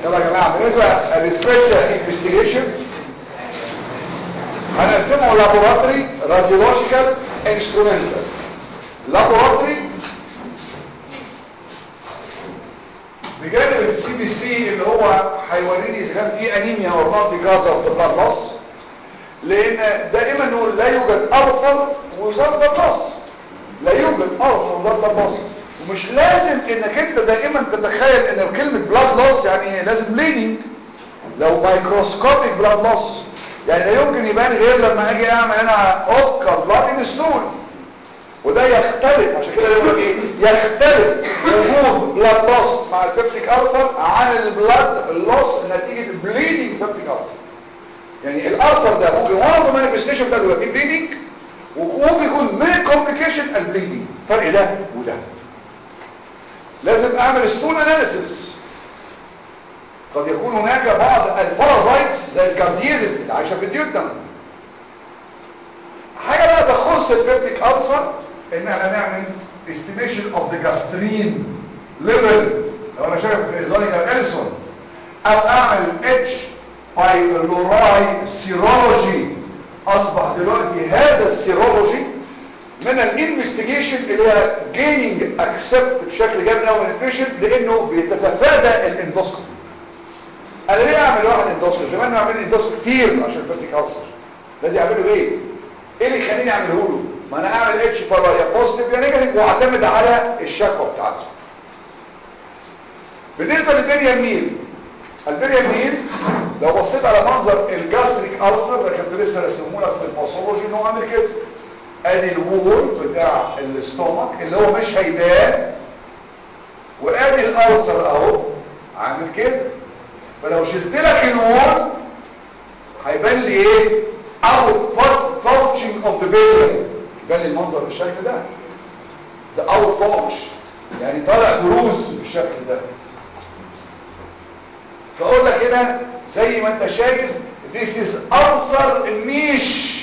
يلا يا جماعه بالنسبه للسبيشال انفستيجيشن هنقسمه لابوراتوري راديولوجيكال انسترومنتال لابوراتوري بجانب السي بي سي اللي هو هيوريني اذا كان في انيميا او نوت بيكاز اوف ذا بلاد لوس لان دائما نقول لا يوجد ألسر ويزال بلاد لوس لا يوجد ألسر ويزال بلاد لوس ومش لازم انك انت دائما تتخيل ان كلمه بلاد لوس يعني لازم بليدنج لو مايكروسكوبيك بلاد لوس يعني لا يمكن يبان غير لما اجي اعمل انا اوكا بلاد انستول وده يختلف عشان كده يقول ايه يختلف وجود بلاد لوس مع البيبتيك ألسر عن البلاد لوس نتيجه بليدنج بيبتيك ألسر يعني الألسر ده ممكن one of the manifestation ده يبقى فيه بليدنج وممكن يكون من complication البليدنج فرق ده وده لازم اعمل ستون اناليسيس قد يكون هناك بعض البارازايتس زي الكارديزيس اللي عايشه في الديودنم حاجه بقى تخص البيبتيك ألسر ان احنا نعمل estimation of the gastrin level لو انا شايف زونيجر اليسون او اعمل اتش بايلوراي سيرولوجي اصبح دلوقتي هذا السيرولوجي من الانفستيجيشن اللي هي جيننج اكسبت بشكل جامد قوي من البيشنت لانه بيتفادى الاندوسكوبي انا ليه اعمل واحد اندوسكوبي زمان نعمل اندوسكوبي كتير عشان البيبتيك ألسر لازم اعمله ايه ايه اللي يخليني اعمله له ما انا اعمل اتش بارا يا بوزيتيف يا نيجاتيف واعتمد على الشكوى بتاعته بالنسبه للبريا ميل البريا ميل لو بصيت على منظر الجاستريك ألسر اللي كنت لسه رسمه لك في الباثولوجي ان هو عامل كده ادي الوول بتاع الاستومك اللي هو مش هيبان وادي الألسر اهو عامل كده فلو شلت لك الوول هيبان لي ايه اوت باوتشنج اوف ذا بيريا يبان لي المنظر بالشكل ده ده اوت باوتش يعني طالع بروز بالشكل ده فاقول لك هنا زي ما انت شايف this is ulcer niche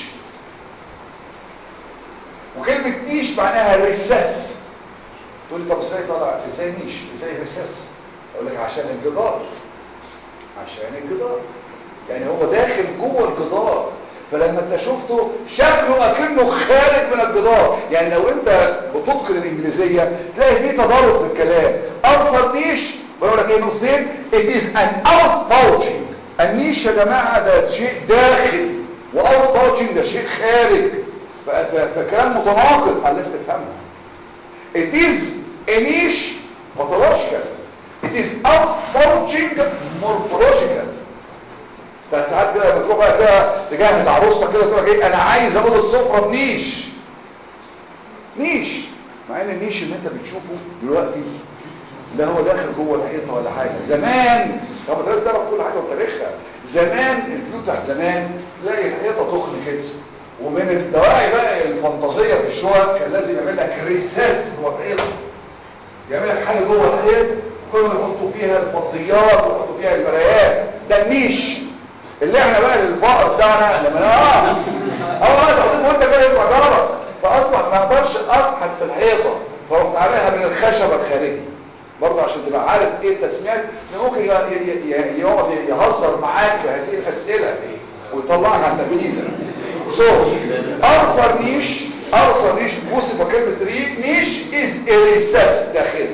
وكلمة نيش معناها ريسس تقول لي طب ازاي طلع ازاي نيش ازاي ريسس اقول لك عشان الجدار عشان الجدار يعني هو داخل جوه الجدار فلما انت شفته شكله اكنه خارج من الجدار يعني لو انت بتتقن الانجليزيه تلاقي فيه تضارب في الكلام ابسط نيش بقول لك ايه نقطتين it is an out pouching النيش يا جماعه ده شيء داخل واوت باوتشنج ده شيء خارج فكلام متناقض على الناس تفهمها it is a niche pathological it is out pouching morphological ده ساعات كده لما تروح بقى كده تجهز عروستك كده تقول لك ايه انا عايز اوضه سفره بنيش نيش مع ان النيش اللي انت بتشوفه دلوقتي ده هو داخل جوه الحيطه ولا حاجه زمان طب الناس تعرف كل حاجه وتاريخها زمان البيوت بتاعت زمان تلاقي الحيطه تخن كده ومن الدواعي بقى الفانتازيه في الشقق كان لازم يعمل لك ريساس جوه الحيط يعمل لك حاجه جوه الحيط كانوا يحطوا فيها الفضيات ويحطوا فيها المرايات ده النيش اللي احنا بقى للفقر بتاعنا لما اه اول ما تحطيه وانت كده يسمع جربك فاصبح ما اقدرش ابحث في الحيطه فرحت عاملها من الخشب الخارجي برضه عشان تبقى عارف ايه التسميات ممكن يقعد يهزر معاك بهذه الاسئله ويطلعك على التمييز سو ارثر نيش ارثر نيش وصف كلمه نيش از ريسس داخلي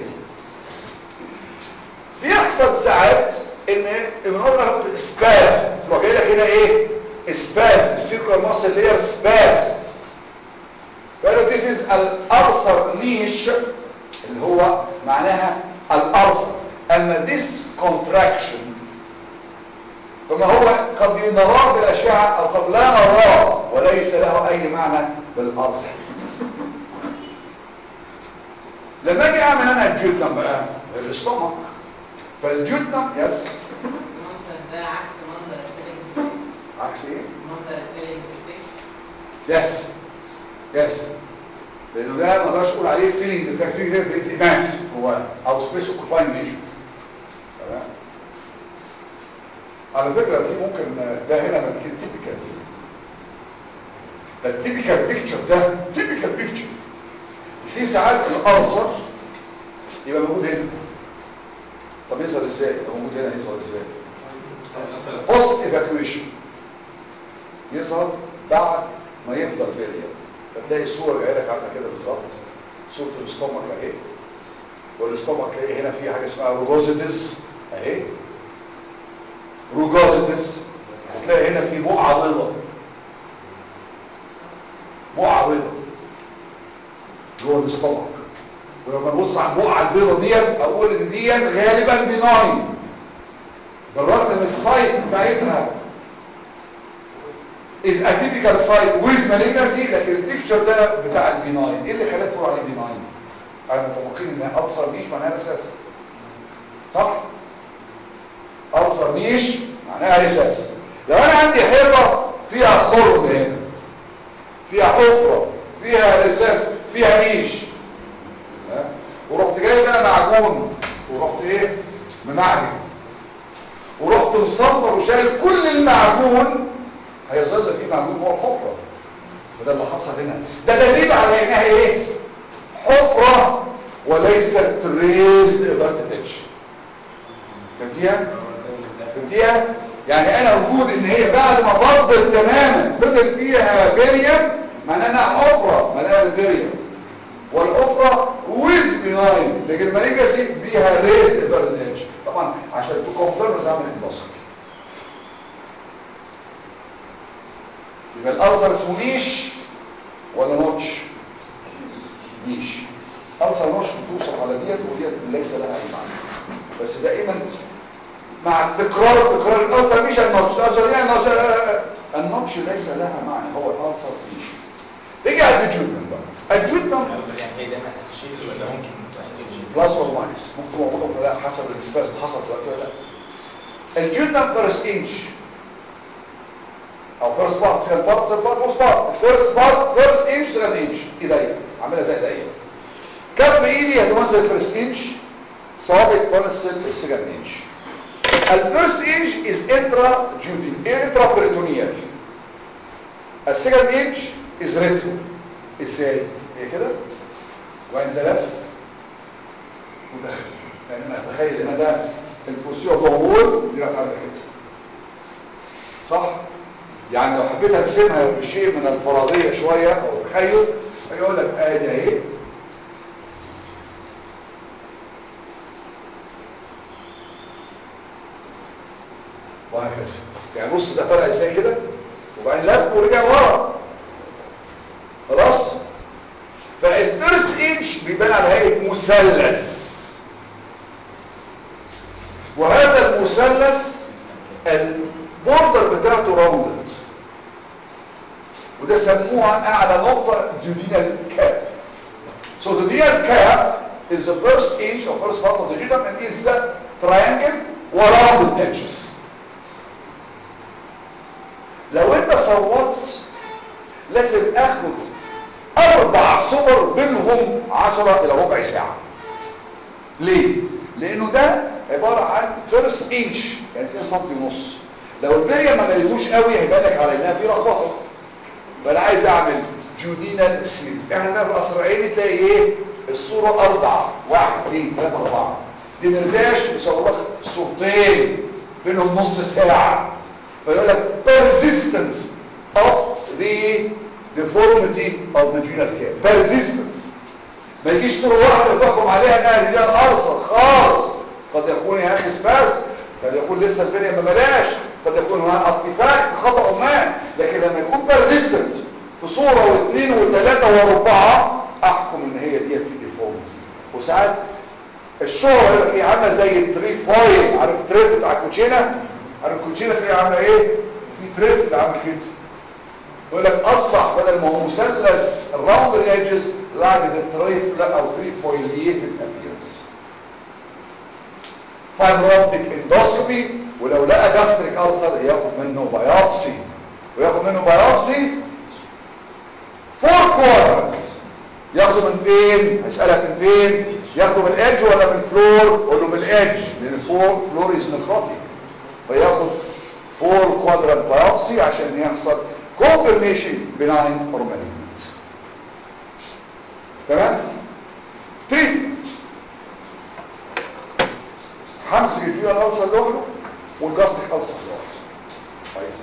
بيحصل ساعات ان بنقول لك سباس تروح جاي لك هنا ايه سباس السيركل ماسل اللي هي سباس فقالوا this is الارثر نيش اللي هو معناها الارثر اما this contraction فما هو قد نراه بالاشعه او قد لا نراه وليس له اي معنى بالارثر لما اجي اعمل انا الجدنم بقى الاستومك فالجدنم يس ده عكس منظر الفيلم عكس ايه منظر الفيلم يس يس لانه ده ما اقدرش اقول عليه فيلينج ديفكت فيلينج ديفكت ماس هو او سبيس اوكوباين ليجن تمام على فكره في ممكن ده هنا ممكن تيبيكال ده التيبيكال بيكتشر ده تيبيكال بيكتشر في ساعات الالسر يبقى موجود هنا طب يظهر ازاي لو موجود هنا يظهر ازاي بوست ايفاكويشن يظهر بعد ما يفضل بيريا فتلاقي الصوره جايه لك عامله كده بالظبط صوره الاستومك اهي والاستومك تلاقي هنا في حاجه اسمها روجوزيتس اهي روجوزيتس هتلاقي هنا في بقعه بيضاء بقعه بيضاء جوه الاستومك ولما نبص على البقعه البيضاء ديت اقول ان ديت غالبا بناين بالرغم من السايت بتاعتها is a typical site with malignancy لكن البيكتشر ده بتاع البناين ايه اللي خلاك تقول عليه بناين انا متفقين ان ابصر ميش معناها رساس صح ابصر ميش معناها رساس لو انا عندي حيطه فيها خرم هنا فيها حفره فيها رساس فيها ميش ها؟ ورحت جايب انا معجون ورحت ايه ممعجن ورحت مصفر وشايل كل المعجون هيظل في معجون جوه الحفره وده اللي حصل هنا ده دليل على انها ايه حفره وليست ريز ادفانتج فهمتيها فهمتيها يعني انا وجود ان هي بعد ما فضت تماما فضل فيها بيريم معناها انها حفره معناها البيريم والحفره ويز بناين لكن الماليجاسي بيها ريز ادفانتج طبعا عشان تكونفيرم زي ما الاندوسكوبي يبقى الالسر اسمه نيش ولا نوتش نيش السر نوتش بتوصف على ديت وديت ليس لها اي معنى بس دائما مع التكرار تكرار الالسر مش النوتش الالسر يعني النوتش النوتش ليس لها معنى هو الالسر نيش تيجي على الجودنم بقى الجودنم يعني هي دايما اسوشيتد ولا ممكن بلس اور ماينس ممكن تبقى موجوده ولا لا حسب السباس حصل دلوقتي ولا لا الجودنم فيرست انش او فيرست بارت سكند بارت سكند بارت فورست بارت الفيرست بارت فيرست انش سكند انش ايديا عاملها زي ايديا كف ايدي هتمثل الفيرست انش صابع تمثل السكند انش الفيرست انش از انترا جودين انترا بريتونيال السكند انش از ريترو ازاي هي كده وبعدين ده لف ودخل يعني انا اتخيل ان ده البوزيشن ضمور دي راح تعمل كده صح يعني لو حبيت ارسمها بشيء من الفرضيه شويه او تخيل يقول لك ادي اهي وهكذا يعني بص ده طلع ازاي كده وبعدين لف ورجع ورا خلاص فالفيرست انش بيبان على هيئه مثلث وهذا المثلث البوردر بتاعته راوندد وده سموها اعلى نقطه جودينال كاب so the duodenal cap is the first inch or first part of the duodenum and is a triangle وراوندد edges لو انت صورت لازم اخد اربع صور بينهم عشرة الى ربع ساعة ليه لانه ده عبارة عن فيرست انش يعني 2 سم ونص لو البرية ما مليتوش قوي هيبان لك على انها في لخبطه فانا عايز اعمل جودينال سيريز احنا هنا في القصر العيني تلاقي ايه الصورة اربع واحد اثنين ثلاثة اربعة دي مرتاش يصور لك صورتين بينهم نص ساعة فيقول لك persistence of the deformity of the genal care persistence ما يجيش صورة واحدة تحكم عليها انها رجال ارصد خالص قد يكون يا اخي سباس قد يكون لسه البنية ما بلاش قد يكون هناك ارتفاع خطأ ما لكن لما يكون persistent في صورة واثنين وثلاثة واربعة احكم ان هي ديت في ديفورمتي وساعات الشهرة يقول لك ايه عامله زي التري فايل عارف التريب بتاع الكوتشينه عارف الكوتشينه تلاقيها عامله ايه في تريب عامل كده يقول لك اصبح بدل ما هو مثلث الراوند الايدجز لعبت التريف لا او تري فويليتد ابيرنس فايبروبتيك اندوسكوبي ولو لقى جاستريك ألسر ياخد منه بايوبسي وياخد منه بايوبسي فور كوادرنت ياخده من فين هيسألك من فين ياخده من الادج ولا من الفلور قول له من الادج لان الفلور فلور از نكروتيك فياخد فور كوادرنت بايوبسي عشان يحصل كونفرميشن بناين اور مالجنت تمام تريتمنت الجوينال ألسر لوحده والجاستيك ألسر لوحده كويس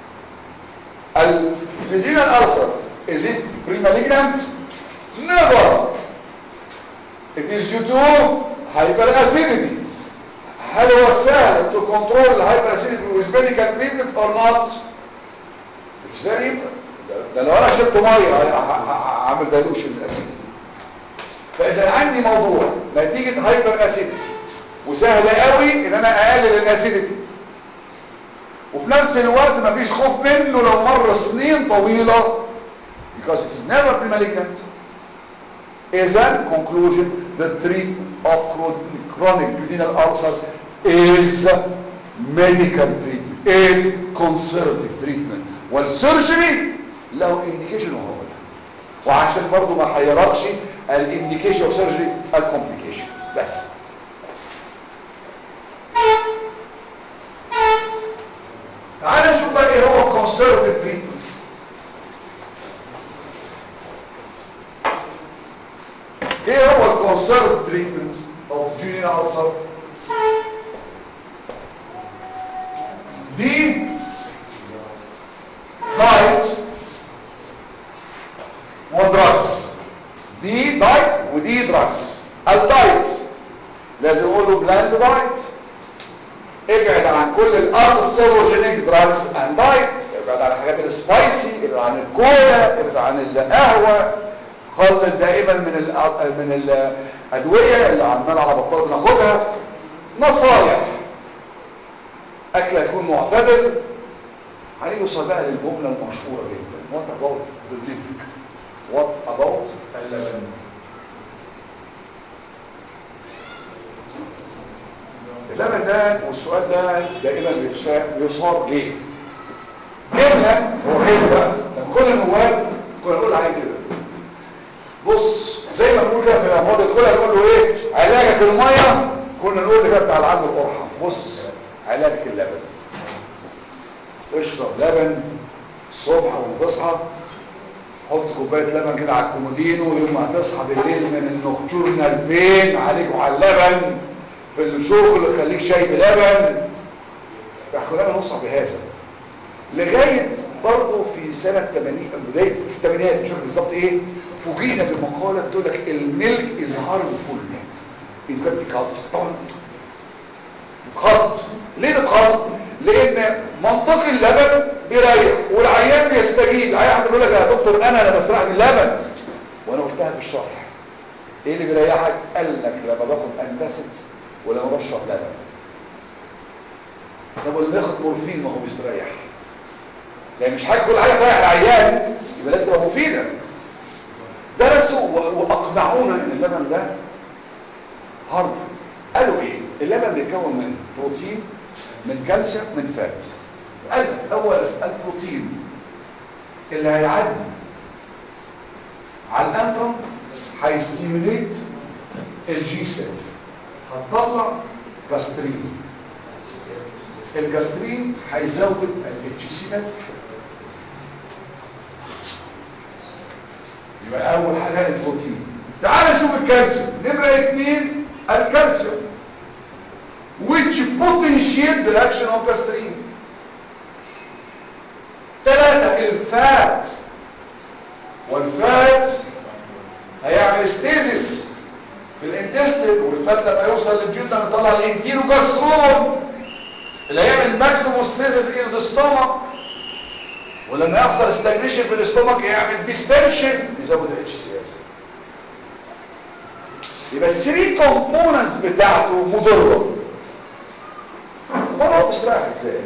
الجوينال ألسر is it pre-malignant? Never. It is due to hyperacidity. هل هو سهل to control hyperacidity with medical treatment or not? It's very ده لو انا شربت ميه هعمل دايلوشن الاسيديتي فاذا عندي موضوع نتيجه هايبر اسيديتي وسهل قوي ان انا اقلل الاسيديتي وفي نفس الوقت مفيش خوف منه لو مر سنين طويله because it is never pre-malignant إذا conclusion the treatment of chronic duodenal ulcer is medical treatment is conservative treatment والسيرجري له indication وهو وعشان برضو ما حيركش الانديكيشن اوف سيرجري الكومبليكيشن بس تعال نشوف بقى ايه هو conservative treatment ايه هو الكونسيرف تريتمنت اوف جينيال ألسر دي دايت ودراجز دي دايت ودي دراجز الدايت لازم اقول له بلاند دايت ابعد عن كل الارض السيروجينيك دراجز اند دايت ابعد عن الحاجات السبايسي ابعد عن الكولا ابعد عن القهوه قلل دائما من من الادويه اللي عمال على بطال بناخدها نصايح اكل يكون معتدل هنوصل بقى للجمله المشهوره جدا وات اباوت ذا ميلك وات اباوت اللبن اللبن ده والسؤال ده دائما بيصار ليه جمله هو كده بقى لما كل النواب كنا نقول عليه كده بص زي ما بنقول كده في الامراض الكلى نقول له ايه علاجك الميه كنا نقول كده بتاع العم القرحه بص علاجك اللبن اشرب لبن الصبح وما تصحى حط كوبايه لبن كده على الكومودينو يوم ما هتصحى بالليل من النوكتورنال بين عليك وعلى اللبن في الشغل خليك شاي بلبن احنا كنا ننصح بهذا لغايه برضه في سنه 80 بدايه في الثمانينات مش فاكر بالظبط ايه فوجئنا بمقاله بتقول لك الملك از هارمفول ان فيرتيكالز طبعا خط ليه تتخط لان منطق اللبن بيريح والعيان بيستجيب العيان حد بيقول لك يا دكتور انا انا بستريح من اللبن وانا قلتها في الشرح ايه اللي بيريحك قال لك لما باخد انتاسيدز ولما بشرب لبن طب اللي بياخد مورفين ما هو بيستريح لان مش حاجه كل حاجه تريح العيان يبقى لازم تبقى مفيده درسوا واقنعونا ان اللبن ده هارمفول قالوا ايه اللبن بيتكون من بروتين من كالسيوم من فات قال لك اول البروتين اللي هيعدي على الانترم هيستيميليت الجي سيل هتطلع جاسترين الجاسترين هيزود الاتش سي ال يبقى اول حاجه البروتين تعال نشوف الكالسيوم نمره اثنين الكالسيوم which potentiate the action of gastrin ثلاثة الفات والفات هيعمل ستيزيس في الانتستين والفات لما يوصل للجلد نطلع الانتيرو جاسترون اللي هيعمل ماكسيموم ستيزيس ان ذا ستومك ولما يحصل استجنيشن في الاستومك يعمل ديستنشن يزود الاتش سي ال يبقى الثري كومبوننتس بتاعته مضره فانا بستريح ازاي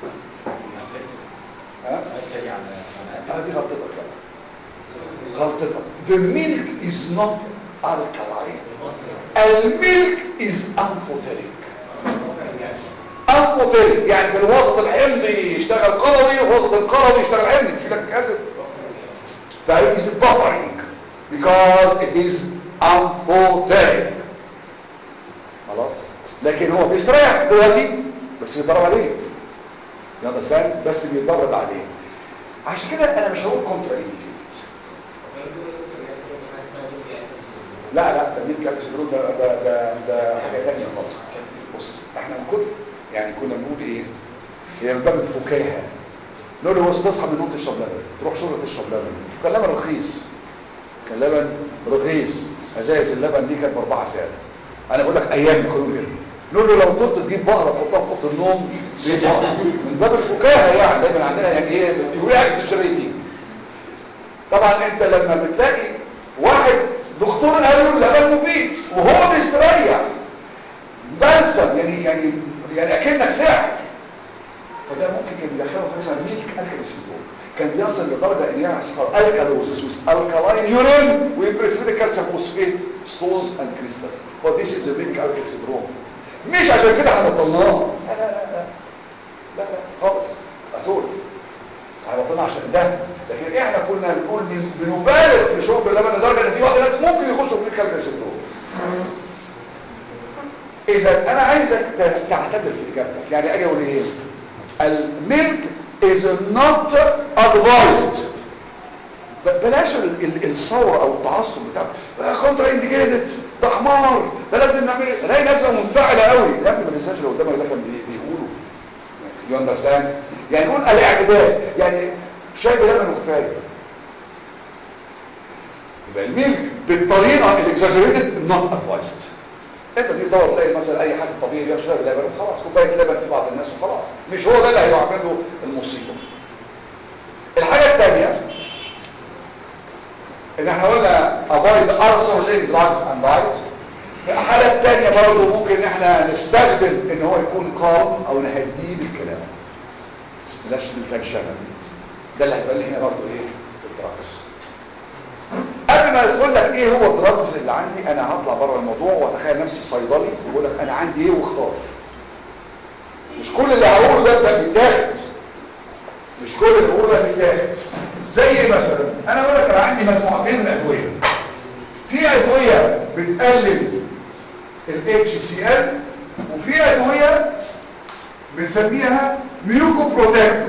ها اه دي غلطتك بقى غلطتك the milk is not alkaline الميلك is amphoteric amphoteric يعني في الوسط الحمضي يشتغل قلوي ووسط القلوي يشتغل حمضي مش لك اسيد فهي is buffering because it is amphoteric خلاص لكن هو بيستريح دلوقتي بس بيتدرب عليه يا بس بس بيتدرب عليه عشان كده انا مش هقول كونترا انديكيتد لا لا ده مين كالسيدرون ده ده ده, ده حاجه ثانيه خالص بص احنا كنا يعني كنا بنقول ايه هي من باب الفكاهه نقول له بص تصحى من النوم تشرب لبن تروح شغل تشرب لبن كان لبن رخيص كان لبن رخيص ازايز اللبن دي كانت باربعه ساعه انا بقول لك ايام كانوا كده نقول له لو طلت تجيب بقره تحطها في اوضه النوم دي بقرة. من باب الفكاهه يعني دايما عندنا يعني ايه يقول اكسجريتنج طبعا انت لما بتلاقي واحد دكتور قال له اللبن مفيد وهو بيستريح بلسم يعني يعني يعني اكنك سحر فده ممكن كان يدخله في مثلا ميلك الكالي سيندروم كان بيصل لدرجه ان يحصل الكالوزس ويز الكالاين يورين ويبريسبيت كالسيوم فوسفيت ستونز اند كريستالز هو ذيس از ميلك الكالي سيندروم مش عشان كده احنا بطلناه لا لا لا لا لا لا خالص اتول احنا بطلنا عشان ده لكن احنا كنا بنقول بن- بنبالغ في شرب اللبن لدرجه ان في بعض الناس ممكن يخشوا في ميلك الكالي سيندروم اذا انا عايزك ت- تعتدل في اجابتك يعني اجي اقول ايه الميلك is not advised ب- بلاش ال- ال- الثوره او التعصب بتاع كونترا انديكيتد ده حمار ده لازم نعمل ايه الاقي ناس بقى منفعله قوي يا ابني ما تنساش اللي قدامك ده كان بي- بيقولوا يو اندرستاند يعني نقول الاعتدال يعني شاي بلبن وكفايه يبقى الميلك بالطريقه الاكزاجريتد نوت ادفايسد انت دي تدور تلاقي مثلا اي حد طبيعي بيشرب لبن وخلاص كوبايه لبن في بعض الناس وخلاص مش هو ده اللي هيعمل له المصيبه الحاجه الثانيه ان احنا قلنا avoid arsenic drugs and diet الحاله الثانيه برضه ممكن احنا نستخدم ان هو يكون قام او نهديه بالكلام بلاش بالتنشنه ده اللي هيبقى لنا برضه ايه في الدراجز قبل ما ادخل لك ايه هو الدراجز اللي عندي انا هطلع بره الموضوع واتخيل نفسي صيدلي واقول لك انا عندي ايه واختار مش كل اللي هقوله ده ده بيتاخد مش كل اللي هقوله ده بيتاخد زي ايه مثلا انا اقول لك انا عندي مجموعتين من الادويه في ادويه بتقلل ال HCl وفي ادويه بنسميها ميوكو بروتكتور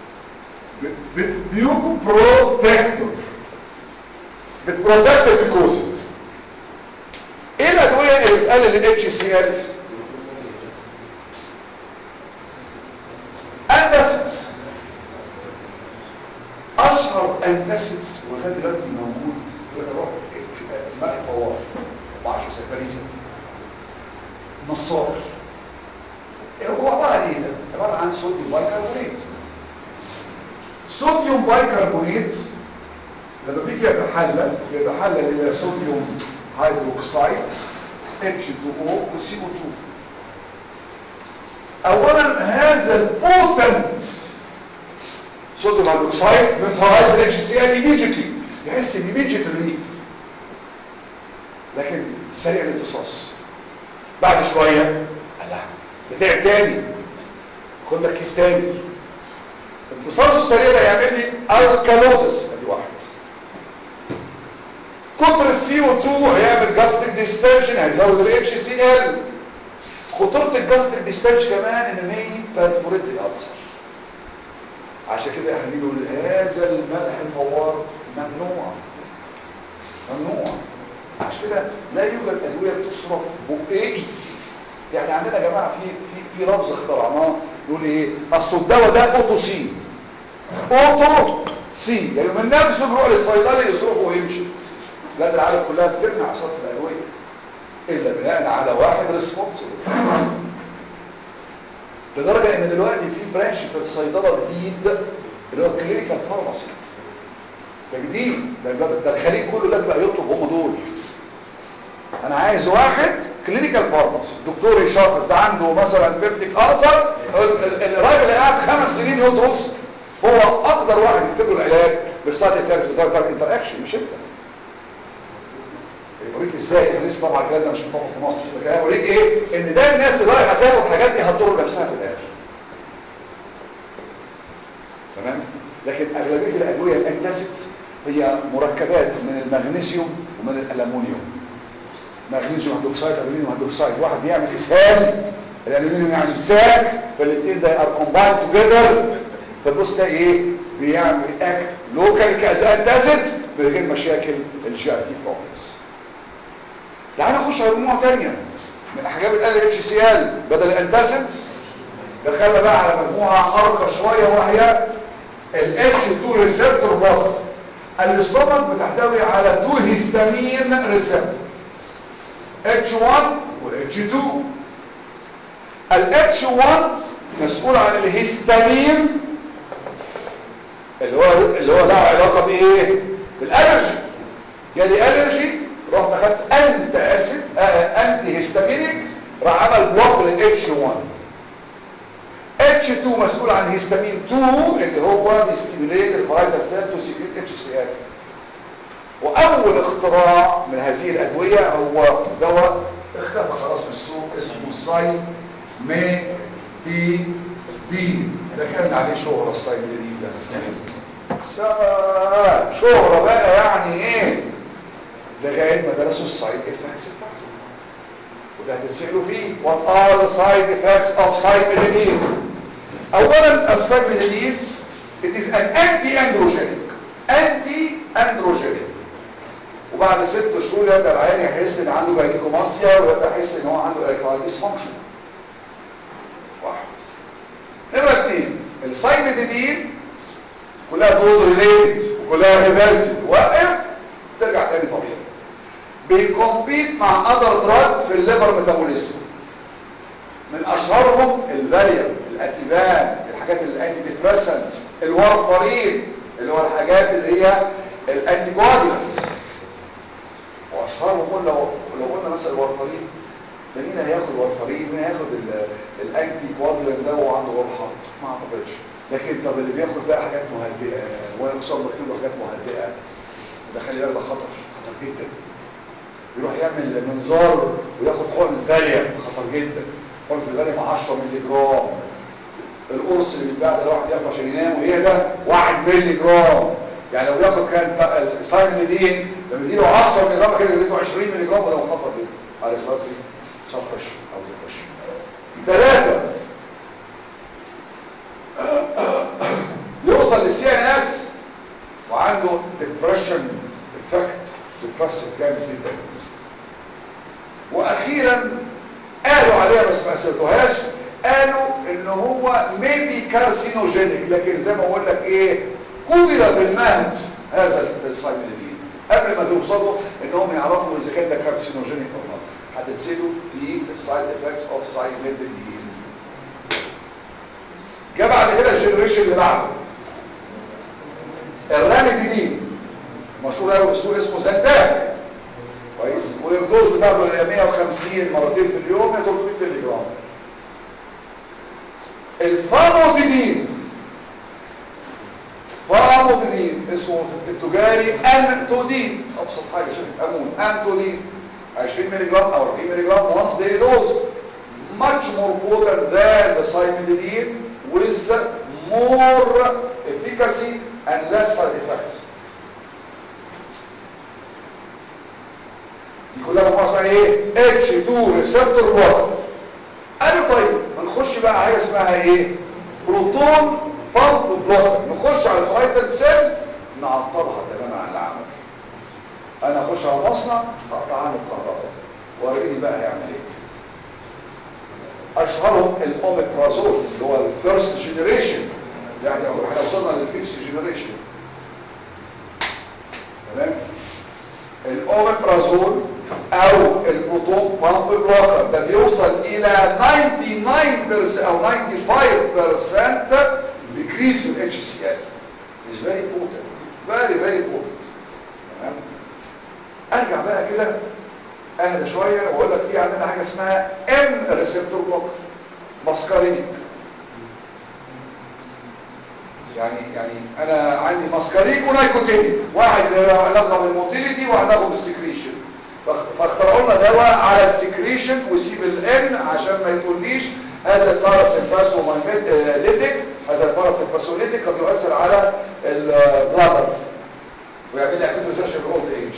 ميوكو بروتكتور بتبروتكت الجلوكوز ايه الادويه اللي بتقلل ال HCl انتاسيدز اشهر انتاسيدز ولغايه دلوقتي موجود ملح فوار ب 10 سيباريزم نصار هو عباره عن ايه ده؟ عباره عن صوديوم بايكربونات صوديوم بايكربونات لما بيجي يتحلل يتحلل الى صوديوم هيدروكسيد H2O و CO2 اولا هذا البوتنت صوديوم هيدروكسيد neutralize HCl immediately يحس immediate relief لكن سريع الامتصاص بعد شويه لا ده تعب تاني خد لك كيس تاني امتصاصه السريع ده يعمل لي الكالوزس ادي واحد كتر السي او 2 هيعمل جاستريك ديستنشن هيزود الاتش سي ال خطوره الجاستريك ديستنشن كمان ان مي بيرفوريت الالسر عشان كده احنا بنقول هذا الملح الفوار ممنوع ممنوع عشان كده لا يوجد ادويه تصرف بقائي يعني عندنا يا جماعه في في في لفظ اخترعناه يقول ايه اصل الدواء ده اوتو سي اوتو سي يعني من نفسه بيروح للصيدلي يصرفه ويمشي لا ده العالم كلها بتمنع صرف الادويه الا بناء على واحد ريسبونسبل لدرجه ان دلوقتي في برانش في الصيدله جديد اللي هو الكلينيكال فارماسي ده جديد ده, ده الخليج كله ده بقى يطلب هم دول انا عايز واحد كلينيكال فارماسي دكتور يشخص ده عنده مثلا بيبتيك ألسر الراجل اللي قاعد خمس سنين يدرس هو اقدر واحد يكتب له العلاج بالسايد افكتس بتاع انتر اكشن مش انت يوريك ازاي انا لسه طبعا الكلام ده مش مطبق في مصر لكن انا اوريك ايه ان ده الناس اللي رايحه تاخد الحاجات دي هتضر نفسها في الاخر تمام لكن اغلبيه الادويه الانتاسيدز هي مركبات من المغنيسيوم ومن الالومنيوم مغنيسيوم هيدروكسيد الومنيوم هيدروكسيد واحد بيعمل اسهال الالومنيوم يعمل امساك فالاثنين ده ار كومبايند توجذر فتبص ده ايه بيعمل اكت لوكال كاز انتاسيدز من غير مشاكل الجي اي تي بروبلمز نخش على مجموعه ثانيه من حاجات بتقلل اتش سي ال بدل الانتاسيدز دخلنا بقى على مجموعه ارقى شويه وهي الاتش 2 ريسبتور بلوكر الاستومك بتحتوي على 2 هيستامين ريسبتور H1 و H2 ال H1 مسؤول عن الهيستامين اللي هو اللي هو له علاقه بايه بالالرجي جالي الرجي رحت اخدت انت اسيد انتي هيستامينيك راح عمل بلوك لل H1 H2 مسؤول عن هيستامين 2 اللي هو بيستيميليت الفيتال سيل تو سكريت اتش سي ال واول اختراع من هذه الادويه هو دواء اختفى خلاص من السوق اسمه الساي مي دي دي ده كان عليه شهره الساي مي دي ده سا- شهره بقى يعني ايه لغايه ما درسوا السايد افكتس بتاعته وده هتتسالوا فيه what are the side effects of cyclidine اولا السايكليدين it is an anti-androgenic anti-androgenic وبعد ست شهور يبدا العيان يحس ان عنده جاينيكوماسيا ويبدا يحس ان هو عنده erectile dysfunction واحد نمرة اثنين السايكليدين كلها دوز ريليتد وكلها ريفرسد وقف ترجع تاني طبيعي بيكمبيت مع اذر دراج في الليفر ميتابوليزم من اشهرهم الفاليوم الاتيفان الحاجات الانتي ديبريسنت الوارفارين اللي هو الحاجات اللي هي الانتي كواجولانت واشهرهم قلنا لو قلنا مثلا الوارفارين ده مين هياخد وارفارين مين هياخد ال- الانتي كواجولانت ده وهو عنده جرحى ما اعتقدش لكن طب اللي بياخد بقى حاجات مهدئه وانا خصوصا بكتب له حاجات مهدئه ده خلي بالك ده خطر خطر جدا يروح يعمل منظار وياخد حقن الفاليوم خطر جدا حقن الفاليوم 10 مللي جرام القرص اللي بيتباع ده الواحد ياخده عشان ينام ويهدى 1 مللي جرام يعني لو ياخد كان السايمليدين لما يديله 10 مللي جرام كده يديله 20 مللي جرام وده خطر جدا على سبب سبرش او ديبريشن ثلاثة يوصل للسي ان اس وعنده ديبريشن افكت ديبريسيف جامد جدا واخيرا قالوا عليها بس ما سيرتوهاش قالوا ان هو ميبي كارسينوجينيك لكن زي ما بقول لك ايه قبل بالمهد هذا السايميلين قبل ما توصلوا انهم يعرفوا اذا كان ده كارسينوجينيك او نوت هتتسالوا في السايد افكتس اوف سايميلين جه بعد كده الجنريشن اللي بعده الراميدين مشهور قوي بالسوق اسمه زنتاج كويس والدوز بتاعته هي 150 مرتين في اليوم يا 300 مللي جرام الفاموديدين فاموديدين اسمه في التجاري انتودين ابسط حاجه شركه امون انتودين 20 مللي جرام او 40 مللي جرام وانس ديلي دوز much more potent than the cyclidine with more efficacy and less side effects دي كلها مجموعه اسمها ايه H2 ريسبتور بلوكر قالوا طيب هنخش بقى حاجه اسمها ايه بروتون بامب بلوكر نخش على الفايتال سيل نعطلها تماما عن العمل انا اخش على مصنع اقطع عنه الكهرباء وريني بقى هيعمل ايه اشهرهم الاوميبرازول اللي هو الفيرست جينيريشن يعني احنا وصلنا للفيفث جينيريشن تمام الاوميبرازول او البروتون بامب بلوكر ده بيوصل الى 99% او 95% decrease في الاتش سي ال is very potent very very potent تمام ارجع بقى كده اهدى شويه واقول لك في عندنا حاجه اسمها ام ريسبتور بلوكر ماسكارينيك يعني يعني انا عندي ماسكاريك ونايكوتينيك واحد له علاقه بالموتيليتي وواحد له بالسكريشن فاخترعوا لنا دواء على السكريشن ويسيب الان عشان ما يقوليش هذا الباراسيمباسومايليتيك هذا الباراسيمباسوليتيك قد يؤثر على البلادر ويعمل لي اكيدوزيشن اولد ايج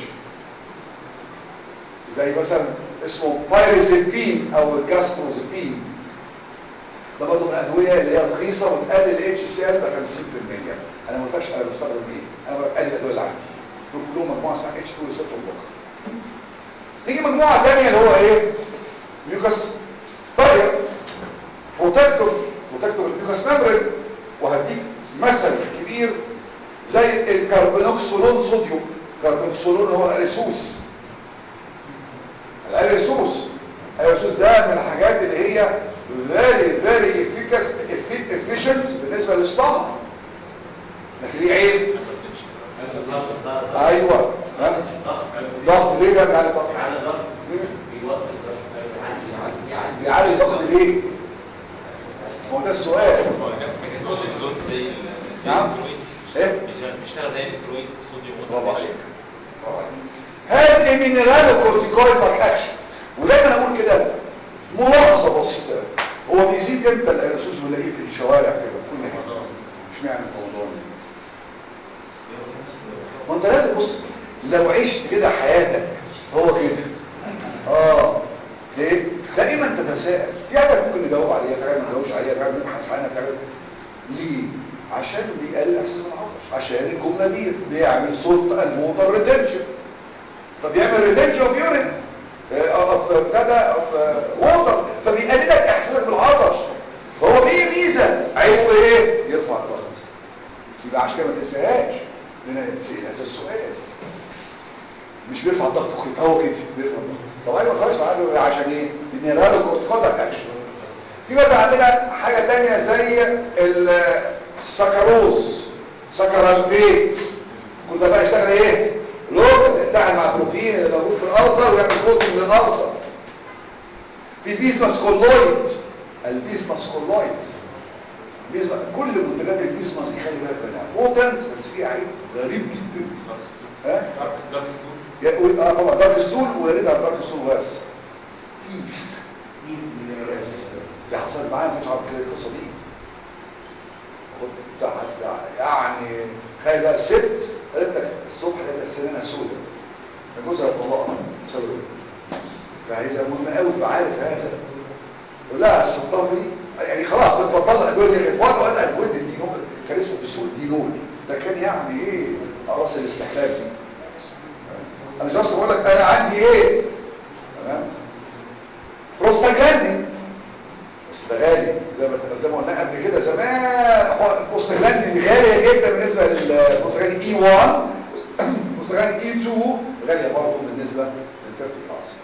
زي مثلا اسمه بايريزيبين او الجاستروزيبين ده برضه من الادويه اللي هي رخيصه وتقلل الاتش سي ال ب 50% انا ما قلتلكش انا بستخدم ايه انا بقلل الادويه اللي عندي دول كلهم مجموعه اسمها اتش 2 ريسبتور بلوكر نيجي مجموعه ثانيه اللي هو ايه ميوكس بارير بروتكتور بروتكتور الميوكس ميمبرين وهديك مثل كبير زي الكربونوكسولون صوديوم الكربونوكسولون هو الاريسوس الاريسوس الاريسوس ده من الحاجات اللي هي very very efficacious efficient بالنسبه للسtomach لكن ليه عيب ايوه ها؟ ضغط ليه بقى بيعلي ضغط بيعلي ضغط ليه هو ده السؤال هو الجسم بيجهز الزون زي ال- زي نعم. الاسترويد ايه بيشتغل- بيشتغل زي الاسترويد الصوديوم برافو ووتر عليك برافو عليك هذه مينرال كورتيكويد لايك اكشن ودايما اقول كده ملاحظه بسيطه هو بيزيد امتى الارسوس ونلاقيه في الشوارع كده في كل حته مش معنى الموضوع ده ما انت لازم بص لو عشت كده حياتك هو كده اه ليه دائما تتساءل في حاجات ممكن نجاوب عليها في حاجات ما نجاوبش عليها في حاجات نبحث عنها في حاجات ليه عشان بيقلل احساس العطش عشان الجمله دي بيعمل صوت الموتر ريتنشن فبيعمل ريتنشن اوف يورين اوف ابتدى اوف ووتر فبيقلل لك احساسك بالعطش هو فيه ميزه عيبه ايه يرفع الضغط يبقى عشان كده ما تنساهاش لان هتسال هذا السؤال مش بيرفع الضغط كده هو كده بيرفع الضغط طب ايوه خلاص تعالوا عشان ايه بنرى كورتيكودا اكشن في مثلا عندنا حاجه تانية زي السكروز سكرالفيت كل ده بقى يشتغل ايه لوك يتحد مع البروتين اللي موجود في الالسر ويعمل كوتنج للالسر في بيسمس كولويد البيسمس كولويد بيسمس كل منتجات البيسمس دي خلي بالك منها بوتنت بس فيها عيب غريب جدا ها دارك دارك ستون يا- اه طبعا دارك ستول ويا ريت على دارك ستول بس تيث يس دي حصلت معايا مش عارف كده القصه دي كنت ع- يعني خلي بقى الست قالت لك الصبح لقيت السنانه سوداء جوزها طلقها بسبب ايه؟ فعايزه مهمه قوي تبقى عارف هذا يقول لها الشطار دي يعني خلاص بتبطل الادويه دي كانت وقت وقت ادويه الدينول كان اسمه في السوق دينول ده كان يعني ايه اقراص الاستحلال دي انا جاست بقول لك انا عندي ايه تمام بروستاجلاندين بس ده غالي زي ما زي ما قلنا قبل كده زمان هو البروستاجلاندين غاليه جدا بالنسبه للبروستاجلاندين اي 1 البروستاجلاندين اي 2 غاليه برضه بالنسبه للفيرتيك اسيد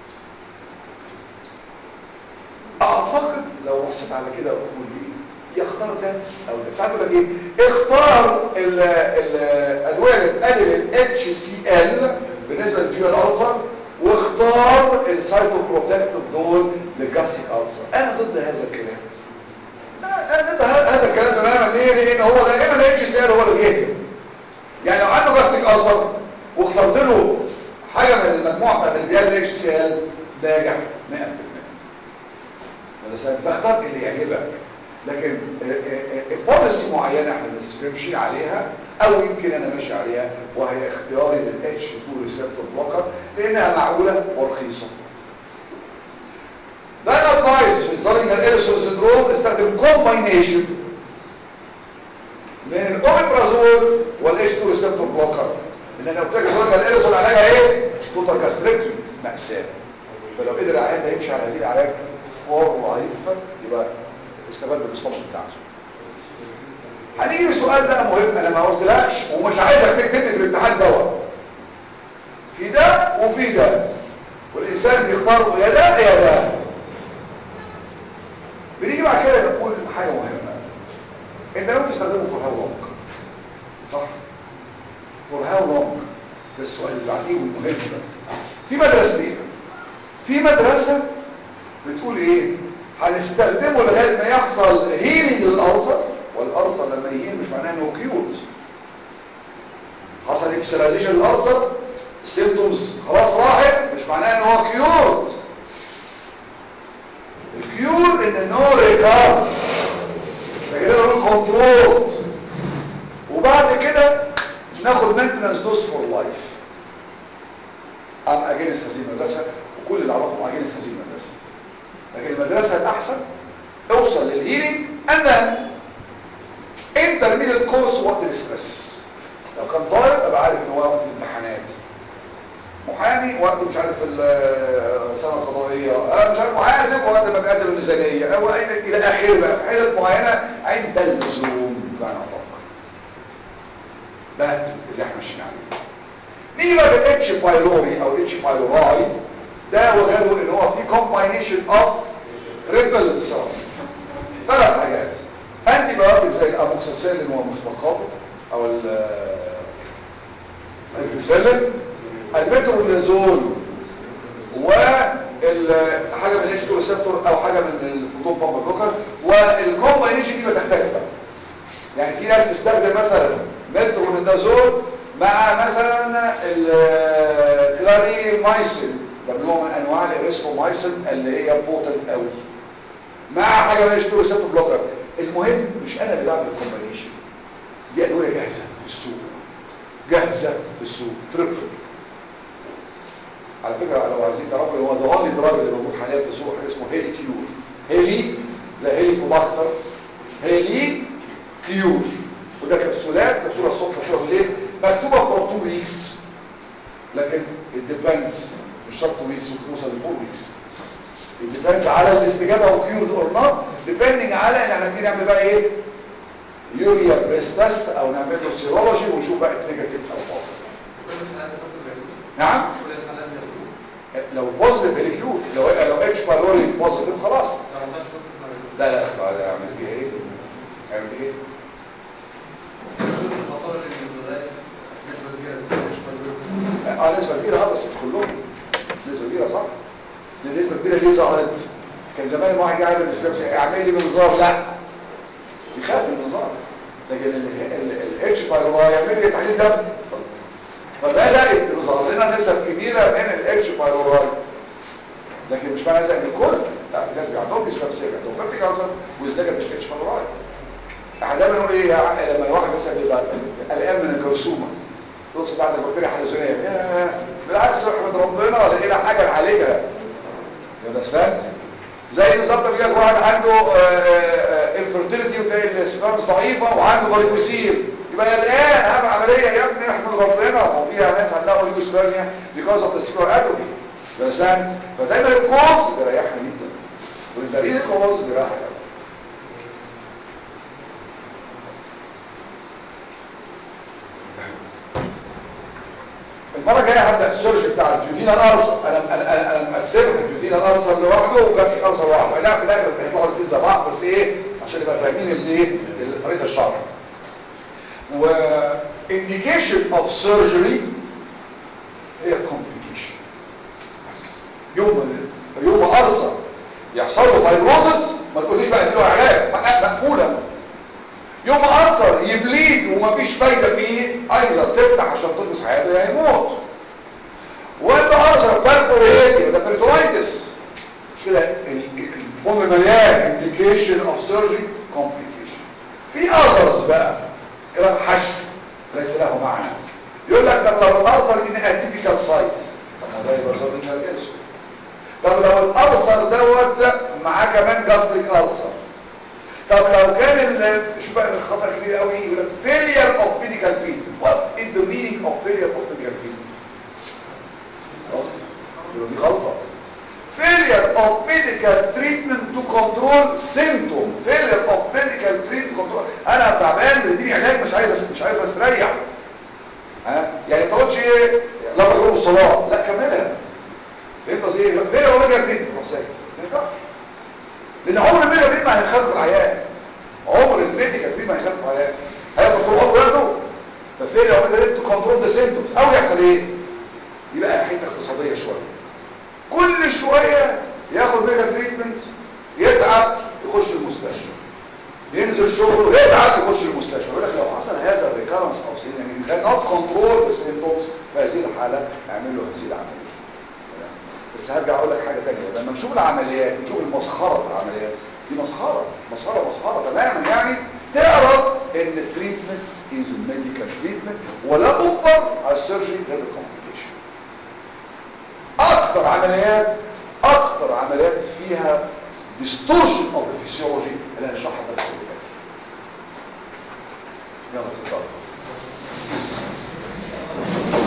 اعتقد لو بصيت على كده واقول ايه يختار ده او ده ساعات يقول لك ايه اختار ال- ال- الادويه اللي بتقلل الاتش سي ال بالنسبه للجيو الالسر واختار السايتوبروتكتيف دول للجاستيك السر انا ضد هذا الكلام انا أنا ضد ه- هذا الكلام تماما ليه لان هو دائما الاتش سي ال هو اللي بيهجم يعني لو عنده جاستيك السر واخترت له حاجه من المجموعه بتاعت اللي بيقلل الاتش سي ال ناجح 100% فلسان فاختار اللي يعجبك لكن بوليسي معينه احنا بنمشي عليها او يمكن انا ماشي عليها وهي اختياري للاتش 2 ريسبتور بلوكر لانها معقوله ورخيصه ده الادفايس في ظريف الاريسون سندروم استخدم كومباينيشن من الاوميبرازول والاتش 2 ريسبتور بلوكر ان انا قلت لك ظريف الاريسون علاجها ايه توتال كاستريكتومي مأساة فلو قدر العيان ده يمشي على هذه العلاج فور لايف يبقى استفاد بالاصابه بتاعته هنيجي لسؤال بقى مهم انا ما قلتلكش ومش عايزك تكتب لي في الامتحان دواء في ده وفي ده والانسان بيختار يا ده يا ده بنيجي بعد كده نقول حاجه مهمه انت لو تستخدمه فور هاو لونج صح فور هاو لونج ده السؤال اللي بعديه والمهم ده في مدرستين في مدرسه بتقول ايه هنستخدمه لغايه ما يحصل هيلينج للالسر والالسر لما يهين مش معناه انه كيوت حصل اكسلايزيشن للالسر السيمتومز خلاص راحت مش معناه ان هو كيوت الكيور ان نو ريكارز فكده نقول كنترول وبعد كده ناخد مينتنس دوز فور لايف ام اجينست هذه المدرسه وكل اللي اعرفهم اجينست هذه المدرسه لكن المدرسة الأحسن اوصل للهيلينج and then intermediate course وقت الاسترسس لو كان طالب ابقى عارف ان هو وقت الامتحانات محامي وقت مش عارف السنه القضائيه آه مش عارف محاسب وقت ما بيقدم الميزانيه او الى اخره بقى في حتت معينه عند اللزوم بمعنى ادق ده اللي احنا ماشيين عليه نيجي بقى في الاتش بايلوري او اتش بايلوراي ده وجدوا ان هو في كومباينيشن اوف ريبلز ثلاث حاجات انتي بايوتيك زي الاموكسيسيلين ومشتقاته او البيسيلين البتروليزول وحاجه من الاتش ريسبتور او حاجه من البروتون بامب بلوكر والكومباينيشن دي بتختلف بقى يعني في ناس تستخدم مثلا مترونيدازول مع مثلا الكلاريمايسين ده نوع من انواع الاريسكومايسين اللي هي بوتنت قوي مع حاجه من الاتش ريسبتور بلوكر المهم مش انا اللي بعمل الكومباينيشن دي ادويه جاهزه في السوق جاهزه في السوق تريبل على فكره لو عايزين تعرفوا هو ده اونلي دراج اللي موجود حاليا في السوق حاجه اسمه هيلي كيور هيلي زي هيليكوباكتر هيلي كيور وده كبسولات كبسوله الصبح كبسوله بالليل مكتوبه فور 2 ويكس لكن الديبندز مش شرط 2 ويكس ممكن توصل ل 4 ويكس الديبندز على الاستجابه او كيور اور نوت ديبندنج على ان احنا نعمل بقى ايه يوريا بريس تيست او نعمل له سيرولوجي ونشوف بقى نيجاتيف او بوزيتيف نعم لو بوزيتيف فيري لو لو اتش بالوري بوزيتيف خلاص لا لا لا اعمل بيه ايه اعمل ايه اه نسبه كبيره اه بس مش كلهم نسبه كبيره صح النسبه كبيره ليه ظهرت كان زمان واحد قاعد الاسكابسي اعمل لي منظار لا يخاف من النظام لكن الاتش بايرولاي يعمل لي تحليل دم فبدات تظهر لنا نسب كبيره من الاتش بايرولاي لكن مش معنى ذلك الكل لا في ناس عندهم ديسكابسيا عندهم فاتي كانسر وازدجت الاتش بايرولاي احنا دايما نقول ايه يا لما واحد مثلا يبقى قلقان من الجرثومه تبص بعد البكتيريا حلزونيه بالعكس احمد ربنا لقينا حاجه نعالجها يا بسات زي بالظبط بيجي واحد عنده انفيرتيليتي وتلاقي السبرمز ضعيفه وعنده فاريكوسيل يبقى قلقان اعمل عمليه يا ابني احمد ربنا هو فيها ناس عندها اوليجوسبرميا بيكوز اوف ذا سكور اتروفي بسات فدايما الكوز بيريحنا جدا والدليل الكوز بيريحنا المره الجايه هبدا السيرش بتاع الجودينا الارسل انا انا انا مقسمها الجودينا الارسل لوحده وبس ارسل لوحده لا في الاخر بيطلعوا الاثنين زي بعض بس ايه عشان نبقى فاهمين الايه طريقه الشرح و indication of surgery هي complication بس يوم يوم ارسل يحصل له فايبروزس ما تقوليش بقى اديله علاج مقفوله يوم أنصر يبليد ومفيش فايدة فيه أيضا تفتح عشان تنقص حياته هيموت وانت أنصر بارفوريتي ده بريتورايتس مش كده الفم مليان implication of surgery complication في أذرز بقى كلام حشو ليس له معنى يقول لك طب لو الأرثر in atypical site طب ما ده يبقى صار الجلسة طب لو الأرثر دوت معاه كمان gastric ulcer طب لو كان شو بقى الخطأ كبير قوي يقول لك failure of medical treatment what is the meaning of failure of medical treatment يقول دي غلطة failure of medical treatment to control symptom failure of medical treatment control انا تعبان بديني علاج مش عايز مش عارف استريح ها يعني ما تقولش ايه لا تقربوا الصلاه لا كملها فهمت قصدي ايه failure of medical treatment روح ساكت ما ينفعش لان عمر الميديكال تريد ما هيخالف العيان عمر الميديكال تريد ما هيخالف العيان هياخد طول عمره ياخده ففين لو قدرت كنترول ذا سيمبتومز او يحصل ايه يبقى حته اقتصاديه شويه كل شويه ياخد ميديكال تريتمنت يتعب يخش المستشفى ينزل شغله يتعب يخش المستشفى يقول لك لو حصل هذا الريكارنس او سين يعني كان نوت كنترول السيمبتومز في هذه الحاله اعمل له هذه العمليه بس هرجع اقول لك حاجه ثانيه لما نشوف العمليات نشوف المسخره في العمليات دي مسخره مسخره مسخره تماما يعني تعرف ان التريتمنت از ميديكال تريتمنت ولا تقدر على السيرجري غير الكومبليكيشن اكتر عمليات اكتر عمليات فيها distortion of the physiology اللي هنشرحها بس دلوقتي يلا اتفضل